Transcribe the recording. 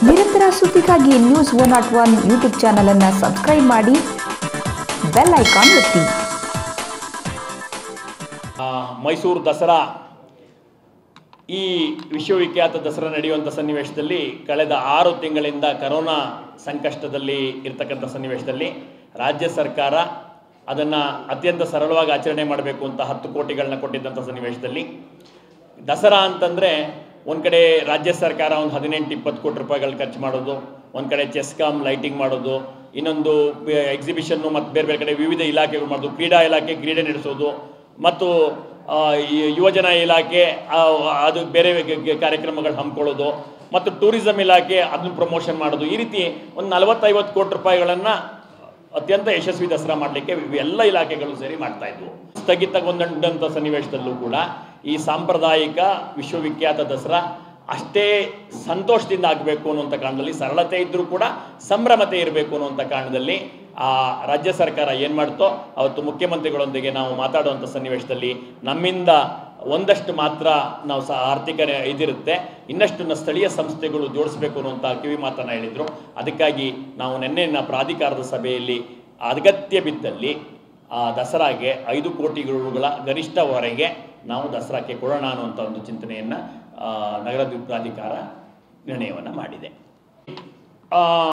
ನಿರಂತರ ಸುದ್ದಿಗಾಗಿ news one not one YouTube ಚಾನಲನ್ನು ಸಬ್ಸ್ಕ್ರೈಬ್ ಮಾಡಿ ಬೆಲ್ ಐಕಾನ್ ಒತ್ತಿ ಆ, ಮೈಸೂರು ದಸರಾ ಈ ವಿಶ್ವವಿಖ್ಯಾತ ದಸರಾ ನಡೆಯುವಂಥ ಸನ್ನಿವೇಶದಲ್ಲಿ ಕಳೆದ ಆರು ತಿಂಗಳಿಂದ ಕರೋನಾ ಸಂಕಷ್ಟದಲ್ಲಿ ಇರ್ತಕ್ಕಂಥ ಸನ್ನಿವೇಶದಲ್ಲಿ ರಾಜ್ಯ ಸರ್ಕಾರ ಅದನ್ನು ಅತ್ಯಂತ ಸರಳವಾಗಿ ಆಚರಣೆ ಮಾಡಬೇಕು ಅಂತ ಹತ್ತು ಕೋಟಿಗಳನ್ನ ಕೊಟ್ಟಿದ್ದಂಥ ಸನ್ನಿವೇಶದಲ್ಲಿ ದಸರಾ ಅಂತಂದರೆ ಒಂದು ಕಡೆ ರಾಜ್ಯ ಸರ್ಕಾರ ಒಂದು ಹದಿನೆಂಟು ಇಪ್ಪತ್ತು ಕೋಟಿ ರೂಪಾಯಿಗಳು ಖರ್ಚು ಮಾಡೋದು ಒಂದು ಕಡೆ ಚೆಸ್ಕಾಮ್ ಲೈಟಿಂಗ್ ಮಾಡೋದು ಇನ್ನೊಂದು ಎಕ್ಸಿಬಿಷನ್ನು ಮತ್ತು ಬೇರೆ ಬೇರೆ ಕಡೆ ವಿವಿಧ ಇಲಾಖೆಗಳು ಮಾಡೋದು ಕ್ರೀಡಾ ಇಲಾಖೆ ಕ್ರೀಡೆ ನಡೆಸೋದು ಮತ್ತು ಆ, ಈ ಯುವಜನ ಇಲಾಖೆ ಆ, ಅದು ಬೇರೆ ಗ- ಗ- ಕಾರ್ಯಕ್ರಮಗಳು ಹಮ್ಮಿಕೊಳ್ಳೋದು ಮತ್ತು ಟೂರಿಸಂ ಇಲಾಖೆ ಅದನ್ನು ಪ್ರಮೋಷನ್ ಮಾಡೋದು ಈ ರೀತಿ ಒಂದು ನಲವತ್ತೈವತ್ತು ಕೋಟಿ ರೂಪಾಯಿಗಳನ್ನು ಅತ್ಯಂತ ಯಶಸ್ವಿ ದಸರಾ ಮಾಡಲಿಕ್ಕೆ ಎಲ್ಲ ಇಲಾಖೆಗಳು ಸೇರಿ ಮಾಡ್ತಾ ಇದ್ವು ಸ್ಥಗಿತಗೊಂಡಂಥ ಸನ್ನಿವೇಶದಲ್ಲೂ ಕೂಡ ಈ ಸಾಂಪ್ರದಾಯಿಕ ವಿಶ್ವವಿಖ್ಯಾತ ದಸರಾ ಅಷ್ಟೇ ಸಂತೋಷದಿಂದ ಆಗಬೇಕು ಅನ್ನುವಂಥ ಕಾರಣದಲ್ಲಿ ಸರಳತೆ ಇದ್ದರೂ ಕೂಡ ಸಂಭ್ರಮತೆ ಇರಬೇಕು ಅನ್ನುವಂಥ ಕಾರಣದಲ್ಲಿ ಆ ರಾಜ್ಯ ಸರ್ಕಾರ ಏನು ಮಾಡ್ತೋ ಅವತ್ತು ಮುಖ್ಯಮಂತ್ರಿಗಳೊಂದಿಗೆ ನಾವು ಮಾತಾಡುವಂಥ ಸನ್ನಿವೇಶದಲ್ಲಿ ನಮ್ಮಿಂದ ಒಂದಷ್ಟು ಮಾತ್ರ ನಾವು ಸಹ ಆರ್ಥಿಕ ನೆ- ಇದಿರುತ್ತೆ ಇನ್ನಷ್ಟು ನ- ಸ್ಥಳೀಯ ಸಂಸ್ಥೆಗಳು ಜೋಡಿಸ್ಬೇಕು ಅನ್ನುವಂಥ ಕಿವಿ ಮಾತನ್ನು ಹೇಳಿದರು ಅದಕ್ಕಾಗಿ ನಾವು ನಿನ್ನೆನ ಪ್ರಾಧಿಕಾರದ ಸಭೆಯಲ್ಲಿ ಅಗತ್ಯ ಬಿದ್ದಲ್ಲಿ ಆ ದಸರಾಗೆ ಐದು ಕೋಟಿಗಳ ಗರಿಷ್ಠವರೆಗೆ ನಾವು ದಸರಾಕ್ಕೆ ಕೊಡೋಣ ಅನ್ನುವಂಥ ಒಂದು ಚಿಂತನೆಯನ್ನು ನಗರಾಭಿವೃದ್ಧಿ ಪ್ರಾಧಿಕಾರ ನಿರ್ಣಯವನ್ನು ಮಾಡಿದೆ ಆ,